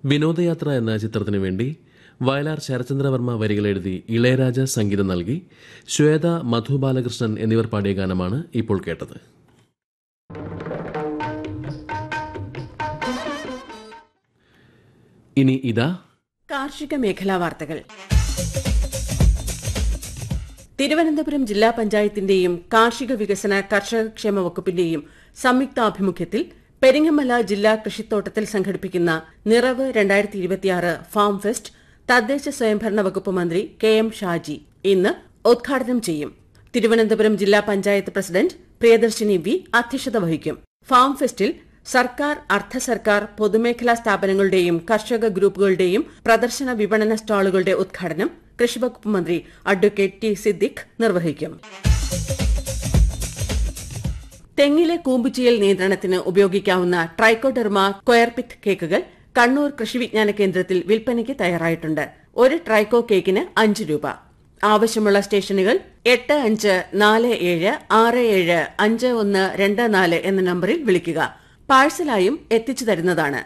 വിനോദയാത്ര എന്ന ചിത്രത്തിനു വേണ്ടി വയലാർ ശരചന്ദ്രവർമ്മ വരികൾ എഴുതി ഇളയരാജ സംഗീതം നൽകി ശ്വേത മധു ബാലകൃഷ്ണൻ എന്നിവർ പാടിയ ഗാനമാണ് ഇപ്പോൾ കേട്ടത് ഇനി ഇതാ കാർഷിക മേഖലാ വാർത്തകൾ തിരുവനന്തപുരം ജില്ലാ പഞ്ചായത്തിന്റെയും കാർഷിക വികസന കർഷക ക്ഷേമ വകുപ്പിന്റെയും സംയുക്താഭിമുഖ്യത്തിൽ പെരിങ്ങമല ജില്ലാ കൃഷിത്തോട്ടത്തിൽ സംഘടിപ്പിക്കുന്ന നിറവ് രണ്ടായിരത്തി ഇരുപത്തിയാറ് ഫാം ഫെസ്റ്റ് തദ്ദേശ സ്വയംഭരണ വകുപ്പ് മന്ത്രി കെ എം ഷാജി ഇന്ന് ഉദ്ഘാടനം ചെയ്യും തിരുവനന്തപുരം ജില്ലാ പഞ്ചായത്ത് പ്രസിഡന്റ് പ്രിയദർശിനി വി അധ്യക്ഷത വഹിക്കും ഫാം ഫെസ്റ്റിൽ സർക്കാർ അർദ്ധ സർക്കാർ പൊതുമേഖലാ സ്ഥാപനങ്ങളുടെയും കർഷക ഗ്രൂപ്പുകളുടെയും പ്രദർശന വിപണന സ്റ്റാളുകളുടെ ഉദ്ഘാടനം കൃഷിവകുപ്പ് മന്ത്രി അഡ്വക്കേറ്റ് ടി സിദ്ദിഖ് നിർവഹിക്കും തെങ്ങിലെ കൂമ്പുചീയൽ നിയന്ത്രണത്തിന് ഉപയോഗിക്കാവുന്ന ട്രൈക്കോഡെർമ കൊയർപിറ്റ് കേക്കുകൾ കണ്ണൂർ കൃഷിവിജ്ഞാന കേന്ദ്രത്തിൽ വിൽപ്പനയ്ക്ക് തയ്യാറായിട്ടുണ്ട് ഒരു ട്രൈക്കോ കേക്കിന് അഞ്ച് രൂപ ആവശ്യമുള്ള സ്റ്റേഷനുകൾ എട്ട് അഞ്ച് നാല് ഏഴ് ആറ് ഏഴ് അഞ്ച് ഒന്ന് രണ്ട് നാല് എന്ന നമ്പറിൽ വിളിക്കുക പാഴ്സലായും എത്തിച്ചു തരുന്നതാണ്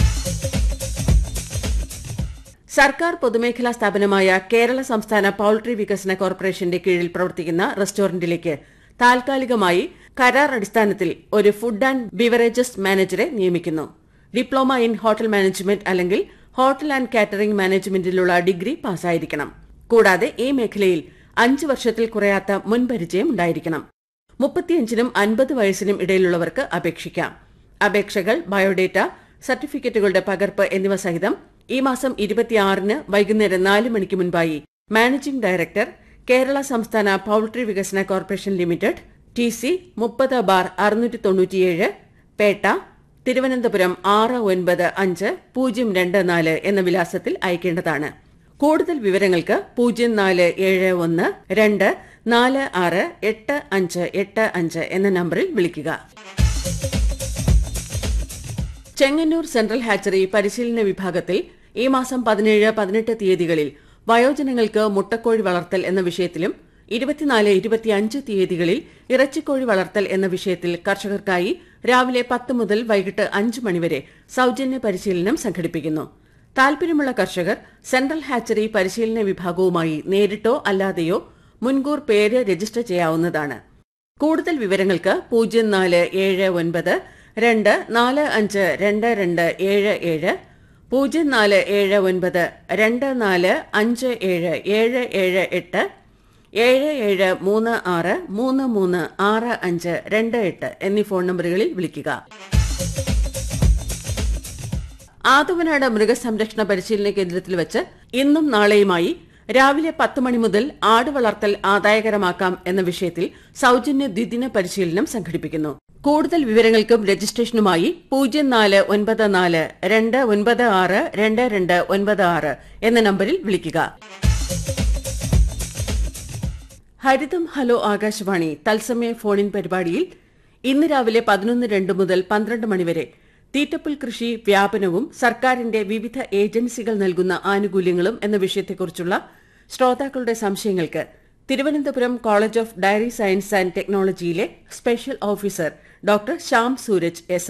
സർക്കാർ പൊതുമേഖലാ സ്ഥാപനമായ കേരള സംസ്ഥാന പൌൾട്രി വികസന കോർപ്പറേഷന്റെ കീഴിൽ പ്രവർത്തിക്കുന്ന റെസ്റ്റോറന്റിലേക്ക് താൽക്കാലികമായി കരാർ അടിസ്ഥാനത്തിൽ ഒരു ഫുഡ് ആൻഡ് ബിവറേജസ് മാനേജറെ നിയമിക്കുന്നു ഡിപ്ലോമ ഇൻ ഹോട്ടൽ മാനേജ്മെന്റ് അല്ലെങ്കിൽ ഹോട്ടൽ ആൻഡ് കാറ്ററിംഗ് മാനേജ്മെന്റിലുള്ള ഡിഗ്രി പാസ്സായിരിക്കണം കൂടാതെ ഈ മേഖലയിൽ അഞ്ച് വർഷത്തിൽ കുറയാത്ത മുൻപരിചയം ഉണ്ടായിരിക്കണം മുപ്പത്തിയഞ്ചിനും അൻപത് വയസ്സിനും ഇടയിലുള്ളവർക്ക് അപേക്ഷിക്കാം അപേക്ഷകൾ ബയോഡേറ്റ സർട്ടിഫിക്കറ്റുകളുടെ പകർപ്പ് എന്നിവ സഹിതം ഈ മാസം ഇരുപത്തിയാറിന് വൈകുന്നേരം നാല് മണിക്ക് മുൻപായി മാനേജിംഗ് ഡയറക്ടർ കേരള സംസ്ഥാന പൌൾട്രി വികസന കോർപ്പറേഷൻ ലിമിറ്റഡ് ടി സി മുപ്പത് ബാർ അറുന്നൂറ്റി തൊണ്ണൂറ്റിയേഴ് പേട്ട തിരുവനന്തപുരം ആറ് ഒൻപത് അഞ്ച് പൂജ്യം രണ്ട് നാല് എന്ന വിലാസത്തിൽ അയക്കേണ്ടതാണ് കൂടുതൽ വിവരങ്ങൾക്ക് പൂജ്യം നാല് ഏഴ് ഒന്ന് രണ്ട് നാല് ആറ് എട്ട് അഞ്ച് എട്ട് അഞ്ച് എന്ന നമ്പറിൽ വിളിക്കുക ചെങ്ങന്നൂർ സെൻട്രൽ ഹാച്ചറി പരിശീലന വിഭാഗത്തിൽ ഈ മാസം പതിനേഴ് പതിനെട്ട് തീയതികളിൽ വയോജനങ്ങൾക്ക് മുട്ടക്കോഴി വളർത്തൽ എന്ന വിഷയത്തിലും ഇരുപത്തിനാല് ഇരുപത്തിയഞ്ച് തീയതികളിൽ ഇറച്ചിക്കോഴി വളർത്തൽ എന്ന വിഷയത്തിൽ കർഷകർക്കായി രാവിലെ പത്ത് മുതൽ വൈകിട്ട് അഞ്ച് മണിവരെ സൌജന്യ പരിശീലനം സംഘടിപ്പിക്കുന്നു താൽപര്യമുള്ള കർഷകർ സെൻട്രൽ ഹാച്ചറി പരിശീലന വിഭാഗവുമായി നേരിട്ടോ അല്ലാതെയോ മുൻകൂർ പേര് രജിസ്റ്റർ ചെയ്യാവുന്നതാണ് കൂടുതൽ വിവരങ്ങൾക്ക് പൂജ്യം നാല് ഏഴ് ഒൻപത് രണ്ട് നാല് അഞ്ച് രണ്ട് രണ്ട് ഏഴ് ഏഴ് പൂജ്യം നാല് ഏഴ് ഒൻപത് രണ്ട് നാല് അഞ്ച് ഏഴ് ഏഴ് ഏഴ് എട്ട് ഏഴ് ഏഴ് മൂന്ന് ആറ് മൂന്ന് മൂന്ന് ആറ് അഞ്ച് രണ്ട് എട്ട് എന്നീ ഫോൺ നമ്പറുകളിൽ വിളിക്കുക ആദവനാട് മൃഗസംരക്ഷണ പരിശീലന കേന്ദ്രത്തിൽ വെച്ച് ഇന്നും നാളെയുമായി രാവിലെ പത്ത് മണി മുതൽ ആട് വളർത്തൽ ആദായകരമാക്കാം എന്ന വിഷയത്തിൽ സൌജന്യ ദ്വിദിന പരിശീലനം സംഘടിപ്പിക്കുന്നു കൂടുതൽ വിവരങ്ങൾക്കും രജിസ്ട്രേഷനുമായി പൂജ്യം നാല് ഒൻപത് നാല് രണ്ട് ഒൻപത് ആറ് രണ്ട് രണ്ട് ഒൻപത് ആറ് എന്ന നമ്പറിൽ വിളിക്കുക ഹരിതം ഹലോ ആകാശവാണി തത്സമയ ഫോണിൻ പരിപാടിയിൽ ഇന്ന് രാവിലെ പതിനൊന്ന് രണ്ട് മുതൽ പന്ത്രണ്ട് മണിവരെ തീറ്റപ്പുൽ കൃഷി വ്യാപനവും സർക്കാരിന്റെ വിവിധ ഏജൻസികൾ നൽകുന്ന ആനുകൂല്യങ്ങളും എന്ന വിഷയത്തെക്കുറിച്ചുള്ള ശ്രോതാക്കളുടെ സംശയങ്ങൾക്ക് Thiruvananthapuram college of dairy science and ടെക്നോളജിയിലെ special officer doctor Shyam Sooraj S